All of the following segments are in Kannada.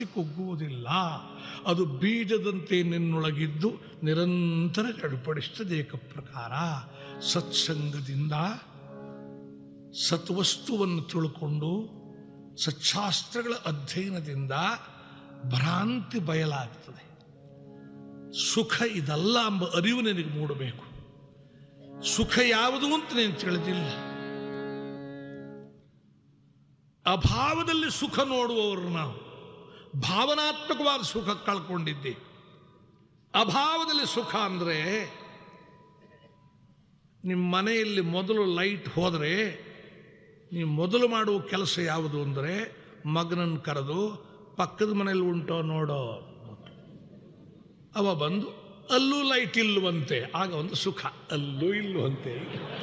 ಕುಗ್ಗುವುದಿಲ್ಲ ಅದು ಬೀಜದಂತೆ ನಿನ್ನೊಳಗಿದ್ದು ನಿರಂತರ ಗಡಿಪಡಿಸ್ತದೆ ಏಕ ಪ್ರಕಾರ ಸತ್ಸಂಗದಿಂದ ಸತ್ವಸ್ತುವನ್ನು ತಿಳ್ಕೊಂಡು ಸಚ್ಚಾಸ್ತ್ರಗಳ ಅಧ್ಯಯನದಿಂದ ಭ್ರಾಂತಿ ಬಯಲಾಗ್ತದೆ ಸುಖ ಇದಲ್ಲ ಎಂಬ ಅರಿವು ನಿನಗೆ ಮೂಡಬೇಕು ಸುಖ ಯಾವುದು ಅಂತ ನೀನು ತಿಳಿದಿಲ್ಲ ಅಭಾವದಲ್ಲಿ ಸುಖ ನೋಡುವವರು ನಾವು ಭಾವನಾತ್ಮಕವಾದ ಸುಖ ಕಳ್ಕೊಂಡಿದ್ದೆ ಅಭಾವದಲ್ಲಿ ಸುಖ ಅಂದರೆ ನಿಮ್ಮ ಮನೆಯಲ್ಲಿ ಮೊದಲು ಲೈಟ್ ಹೋದರೆ ನೀವು ಮೊದಲು ಮಾಡುವ ಕೆಲಸ ಯಾವುದು ಅಂದರೆ ಮಗನನ್ನು ಕರೆದು ಪಕ್ಕದ ಮನೇಲಿ ಉಂಟೋ ನೋಡೋ ಅವ ಬಂದು ಅಲ್ಲೂ ಲೈಟ್ ಇಲ್ಲವಂತೆ ಆಗ ಒಂದು ಸುಖ ಅಲ್ಲೂ ಇಲ್ಲವಂತೆ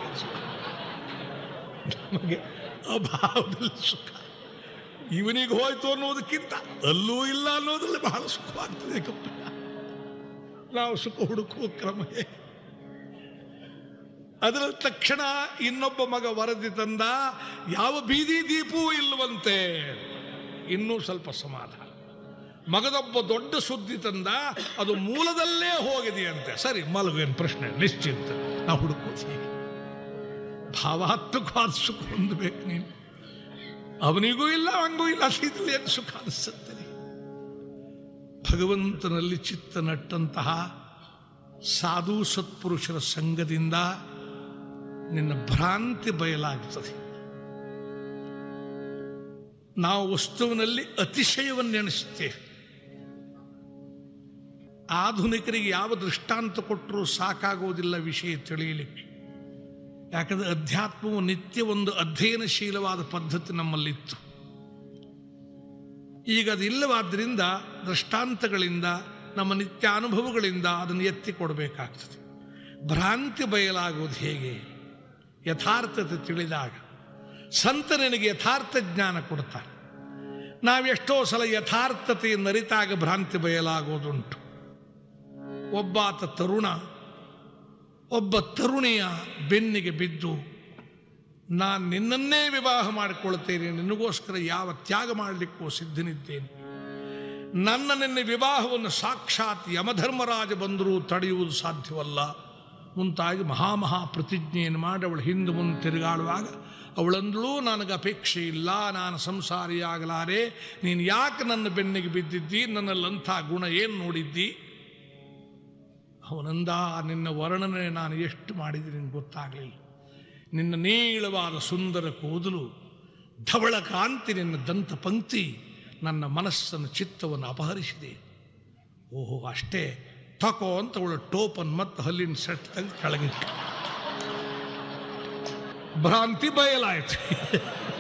ನಮಗೆ ಅಭಾವದಲ್ಲಿ ಸುಖ ಇವನಿಗೆ ಹೋಯ್ತು ಅನ್ನೋದಕ್ಕಿಂತ ಅಲ್ಲೂ ಇಲ್ಲ ಅನ್ನೋದ್ರಲ್ಲಿ ಬಹಳ ಸುಖವಾಗ್ತದೆ ಕಪ್ಪ ನಾವು ಸುಖ ಹುಡುಕುವ ಕ್ರಮ ಹೇಗೆ? ಅದರ ತಕ್ಷಣ ಇನ್ನೊಬ್ಬ ಮಗ ವರದಿ ತಂದ ಯಾವ ಬೀದಿ ದೀಪವೂ ಇಲ್ಲವಂತೆ ಇನ್ನೂ ಸ್ವಲ್ಪ ಸಮಾಧಾನ ಮಗದೊಬ್ಬ ದೊಡ್ಡ ಸುದ್ದಿ ತಂದ ಅದು ಮೂಲದಲ್ಲೇ ಹೋಗಿದೆಯಂತೆ ಸರಿ ಮಲಗು ಏನು ಪ್ರಶ್ನೆ ನಿಶ್ಚಿಂತ ನಾವು ಹುಡುಕೋದು ಹೀಗೆ ಭಾವಾತ್ಮಕವಾದ ಸುಖ ಹೊಂದಬೇಕು ನೀನು ಅವನಿಗೂ ಇಲ್ಲ ಅವನಿಗೂ ಇಲ್ಲ ಇದ್ರಲ್ಲಿ ಏನು ಸುಖ ಅನಿಸುತ್ತದೆ ಭಗವಂತನಲ್ಲಿ ಚಿತ್ತ ನಟ್ಟಂತಹ ಸಾಧು ಸತ್ಪುರುಷರ ಸಂಘದಿಂದ ನಿನ್ನ ಭ್ರಾಂತಿ ಬಯಲಾಗುತ್ತದೆ ನಾವು ವಸ್ತುವಿನಲ್ಲಿ ಅತಿಶಯವನ್ನು ಎಣಿಸುತ್ತೇವೆ ಆಧುನಿಕರಿಗೆ ಯಾವ ದೃಷ್ಟಾಂತ ಕೊಟ್ಟರೂ ಸಾಕಾಗುವುದಿಲ್ಲ ವಿಷಯ ತಿಳಿಯಲಿಕ್ಕೆ ಯಾಕಂದ್ರೆ ಅಧ್ಯಾತ್ಮವು ನಿತ್ಯ ಒಂದು ಅಧ್ಯಯನಶೀಲವಾದ ಪದ್ಧತಿ ನಮ್ಮಲ್ಲಿತ್ತು ಈಗ ಅದಿಲ್ಲವಾದ್ದರಿಂದ ದೃಷ್ಟಾಂತಗಳಿಂದ ನಮ್ಮ ನಿತ್ಯ ಅನುಭವಗಳಿಂದ ಅದನ್ನು ಎತ್ತಿ ಕೊಡಬೇಕಾಗ್ತದೆ ಭ್ರಾಂತಿ ಬಯಲಾಗುವುದು ಹೇಗೆ ಯಥಾರ್ಥತೆ ತಿಳಿದಾಗ ಸಂತ ನಿನಗೆ ಯಥಾರ್ಥ ಜ್ಞಾನ ಕೊಡ್ತಾರೆ ನಾವೆಷ್ಟೋ ಸಲ ಯಥಾರ್ಥತೆಯನ್ನು ಅರಿತಾಗ ಭ್ರಾಂತಿ ಬಯಲಾಗೋದುಂಟು ಒಬ್ಬಾತ ತರುಣ ಒಬ್ಬ ತರುಣಿಯ ಬೆನ್ನಿಗೆ ಬಿದ್ದು ನಾನು ನಿನ್ನನ್ನೇ ವಿವಾಹ ಮಾಡಿಕೊಳ್ತೇನೆ ನಿನಗೋಸ್ಕರ ಯಾವ ತ್ಯಾಗ ಮಾಡಲಿಕ್ಕೂ ಸಿದ್ಧನಿದ್ದೇನೆ ನನ್ನ ನಿನ್ನೆ ವಿವಾಹವನ್ನು ಸಾಕ್ಷಾತ್ ಯಮಧರ್ಮರಾಜ ಬಂದರೂ ತಡೆಯುವುದು ಸಾಧ್ಯವಲ್ಲ ಮುಂತಾಗಿ ಮಹಾಮಹಾ ಪ್ರತಿಜ್ಞೆಯನ್ನು ಮಾಡಿ ಅವಳು ಹಿಂದೆ ಮುಂದೆ ತಿರುಗಾಡುವಾಗ ಅವಳಂದಳೂ ನನಗೆ ಅಪೇಕ್ಷೆ ಇಲ್ಲ ನಾನು ಸಂಸಾರಿಯಾಗಲಾರೆ ನೀನು ಯಾಕೆ ನನ್ನ ಬೆನ್ನಿಗೆ ಬಿದ್ದಿದ್ದಿ ನನ್ನಲ್ಲಂಥ ಗುಣ ಏನು ನೋಡಿದ್ದಿ ಅವನಂದ ನಿನ್ನ ವರ್ಣನೆ ನಾನು ಎಷ್ಟು ಮಾಡಿದ್ದೀನಿ ನಿನಗೆ ಗೊತ್ತಾಗಲಿಲ್ಲ ನಿನ್ನ ನೀಳವಾದ ಸುಂದರ ಕೂದಲು ಧವಳ ಕಾಂತಿ ನಿನ್ನ ದಂತ ಪಂಕ್ತಿ ನನ್ನ ಮನಸ್ಸನ್ನು ಚಿತ್ತವನ್ನು ಅಪಹರಿಸಿದೆ ಓಹೋ ಅಷ್ಟೇ ತಕೋ ಅಂತ ಅವಳ ಟೋಪನ್ ಮತ್ತು ಹಲ್ಲಿನ ಸೆಟ್ ತೆಗೆದು ಕೆಳಗಿಟ್ಟು ಭ್ರಾಂತಿ ಬಯಲಾಯ್ತು